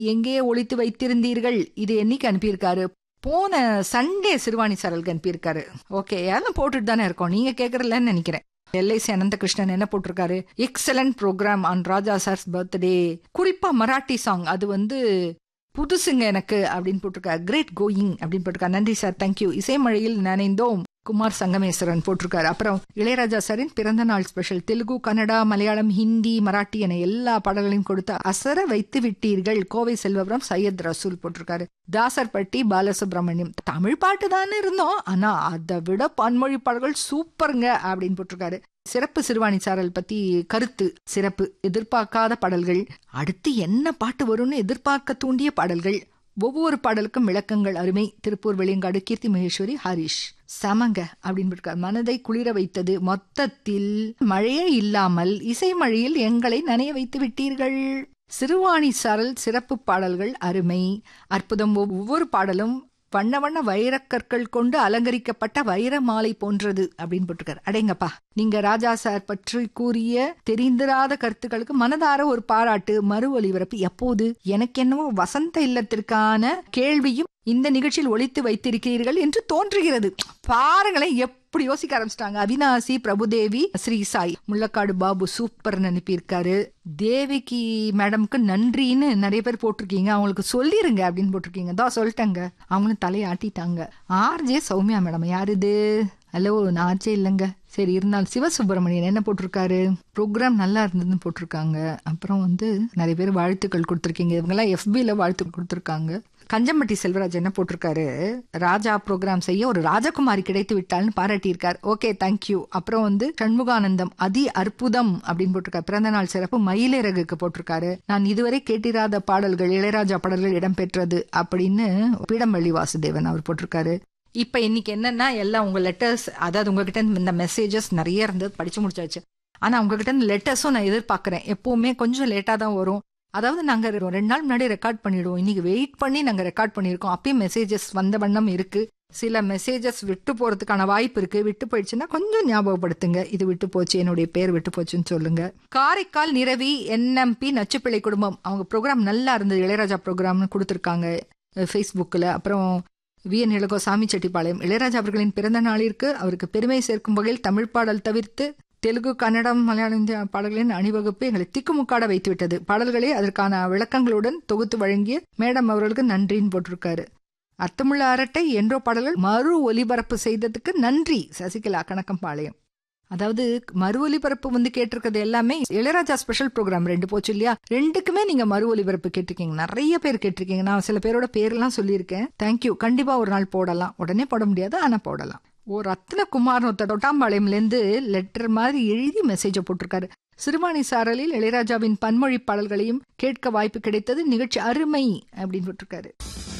எங்கே ஒளித்து வைத்திருந்தீர்கள் இது என்னைக்கு அனுப்பியிருக்காரு போன சண்டே சிறுவாணி சாரலுக்கு அனுப்பியிருக்காரு ஓகே அதெல்லாம் போட்டுட்டு தானே இருக்கோம் நீங்க கேக்குறலன்னு நினைக்கிறேன் எல்ஐசி அனந்தகிருஷ்ணன் என்ன போட்டிருக்காரு excellent programme on Raja sir's birthday குறிப்பா மராட்டி சாங் அது வந்து புதுசுங்க எனக்கு அப்படின்னு போட்டிருக்காரு கிரேட் கோயிங் அப்படின்னு போட்டிருக்காரு நன்றி சார் தேங்க்யூ இசைமழையில் நனைந்தோம் குமார் சங்கமேஸ்வரன் போட்டிருக்காரு அப்புறம் இளையராஜா சாரின் பிறந்த நாள் ஸ்பெஷல் தெலுங்கு கன்னடா மலையாளம் ஹிந்தி மராட்டி என எல்லா பாடல்களையும் கொடுத்து அசர வைத்து விட்டீர்கள் கோவை செல்வபுரம் சையத் ரசூல் போட்டிருக்காரு தாசர்பட்டி பாலசுப்ரமணியம் தமிழ் பாட்டு தானே இருந்தோம் ஆனா அதை விட பன்மொழி பாடல்கள் சூப்பருங்க அப்படின்னு போட்டிருக்காரு சிறப்பு சிறுவாணி சாரல் பத்தி கருத்து சிறப்பு எதிர்பார்க்காத பாடல்கள் அடுத்து என்ன பாட்டு வரும்னு எதிர்பார்க்க தூண்டிய பாடல்கள் ஒவ்வொரு பாடலுக்கும் விளக்கங்கள் அருமை திருப்பூர் வெளியங்காடு கீர்த்தி மகேஸ்வரி ஹரிஷ் சமங்க அப்படின்னு இருக்கார் மனதை குளிர வைத்தது மொத்தத்தில் மழையே இல்லாமல் இசை மழையில் எங்களை நனைய வைத்து விட்டீர்கள் சிறுவாணி சாரல் சிறப்பு பாடல்கள் அருமை அற்புதம் ஒவ்வொரு பாடலும் வண்ண வண்ண வைரக்கற்கள் கொண்டு அலங்கரிக்கப்பட்ட வைர மாலை போன்றது அப்படின்னு போட்டிருக்காரு அடேங்கப்பா நீங்க ராஜா சார் பற்றி கூறிய தெரிந்திராத கருத்துக்களுக்கு மனதார ஒரு பாராட்டு மறு ஒலிபரப்பு எப்போது எனக்கு என்னவோ வசந்த இல்லத்திற்கான கேள்வியும் இந்த நிகழ்ச்சியில் ஒழித்து வைத்திருக்கிறீர்கள் என்று தோன்றுகிறது பாருங்களேன் எப்படி யோசிக்க ஆரம்பிச்சிட்டாங்க அவினாசி பிரபுதேவி ஸ்ரீ சாய் முள்ளக்காடு பாபு சூப்பர் அனுப்பியிருக்காரு தேவிக்கு மேடம்க்கு நன்றின்னு நிறைய பேர் போட்டிருக்கீங்க அவங்களுக்கு சொல்லிருங்க அப்படின்னு போட்டிருக்கீங்க தான் சொல்லிட்டாங்க அவங்களும் தலையாட்டிட்டாங்க ஆர்ஜே சௌமியா மேடம் யார் இது ஹலோ நான் ஆர்ஜே இல்லைங்க சரி இருந்தாலும் சிவசுப்பிரமணியன் என்ன போட்டிருக்காரு ப்ரோக்ராம் நல்லா இருந்ததுன்னு போட்டிருக்காங்க அப்புறம் வந்து நிறைய பேர் வாழ்த்துக்கள் கொடுத்துருக்கீங்க இவங்கெல்லாம் எஃபில வாழ்த்துக்கள் கொடுத்துருக்காங்க கஞ்சம்பட்டி செல்வராஜ் என்ன போட்டிருக்காரு ராஜா ப்ரோக்ராம் செய்ய ஒரு ராஜகுமாரி கிடைத்து விட்டால்னு பாராட்டியிருக்கார் ஓகே தேங்க்யூ அப்புறம் வந்து சண்முகானந்தம் அதி அற்புதம் அப்படின்னு போட்டிருக்காரு பிறந்த நாள் சிறப்பு மயிலிறகுக்கு போட்டிருக்காரு நான் இதுவரை கேட்டிராத பாடல்கள் இளையராஜா பாடல்கள் இடம்பெற்றது அப்படின்னு பீடம்பள்ளி வாசுதேவன் அவர் போட்டிருக்காரு இப்ப இன்னைக்கு என்னன்னா எல்லாம் உங்க லெட்டர்ஸ் அதாவது உங்ககிட்ட இந்த மெசேஜஸ் நிறைய இருந்தது படிச்சு முடிச்சாச்சு ஆனா உங்ககிட்ட இந்த லெட்டர்ஸும் நான் எதிர்பார்க்கறேன் எப்பவுமே கொஞ்சம் லேட்டா தான் வரும் அதாவது நாங்க ரெண்டு நாள் முன்னாடி ரெக்கார்ட் பண்ணிடுவோம் இன்னைக்கு வெயிட் பண்ணி நாங்க ரெக்கார்ட் பண்ணிருக்கோம் அப்பயும் மெசேஜஸ் வந்த வண்ணம் இருக்கு சில மெசேஜஸ் விட்டு போறதுக்கான வாய்ப்பு இருக்கு விட்டு போயிடுச்சுன்னா கொஞ்சம் ஞாபகப்படுத்துங்க இது விட்டு போச்சு என்னுடைய பேர் விட்டு போச்சுன்னு சொல்லுங்க காரைக்கால் நிரவி என்எம்பி நச்சுப்பிள்ளை குடும்பம் அவங்க ப்ரோக்ராம் நல்லா இருந்தது இளையராஜா ப்ரோக்ராம்னு கொடுத்துருக்காங்க ஃபேஸ்புக்கில் அப்புறம் வி என் இளகோ சாமி செட்டிப்பாளையம் இளையராஜா அவர்களின் பிறந்த நாளிற்கு அவருக்கு பெருமை சேர்க்கும் வகையில் தமிழ் பாடல் தவிர்த்து தெலுங்கு கன்னடம் மலையாளம் இந்திய பாடல்களின் அணிவகுப்பு எங்களை திக்குமுக்காட வைத்துவிட்டது பாடல்களே அதற்கான விளக்கங்களுடன் தொகுத்து வழங்கிய மேடம் அவர்களுக்கு நன்றின்னு போட்டிருக்காரு அர்த்தமுள்ள அரட்டை என்றோ பாடல்கள் மறு ஒலிபரப்பு செய்ததுக்கு நன்றி சசிகலா கணக்கம் பாளையம் அதாவது மறு ஒலிபரப்பு வந்து கேட்டிருக்கிறது எல்லாமே இளையராஜா ஸ்பெஷல் ப்ரோக்ராம் ரெண்டு போச்சு இல்லையா ரெண்டுக்குமே நீங்க மறு ஒலிபரப்பு கேட்டிருக்கீங்க நிறைய பேர் கேட்டிருக்கீங்க நான் சில பேரோட பேர்லாம் சொல்லியிருக்கேன் தேங்க்யூ கண்டிப்பா ஒரு நாள் போடலாம் உடனே போட முடியாது ஆனா போடலாம் ஓ ரத்னகுமார் ஒருத்த தொட்டாம்பாளையம்லேருந்து லெட்டர் மாதிரி எழுதி மெசேஜை போட்டிருக்காரு சிறுவாணி சாரலில் இளையராஜாவின் பன்மொழி பாடல்களையும் கேட்க வாய்ப்பு கிடைத்தது நிகழ்ச்சி அருமை அப்படின்னு போட்டிருக்காரு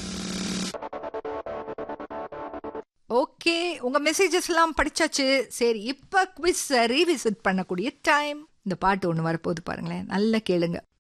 ஓகே உங்க மெசேஜஸ் எல்லாம் படிச்சாச்சு சரி இப்ப குவிஸ் ரீவிசிட் பண்ணக்கூடிய டைம் இந்த பாட்டு ஒண்ணு வரப்போகுது பாருங்களேன் நல்லா கேளுங்க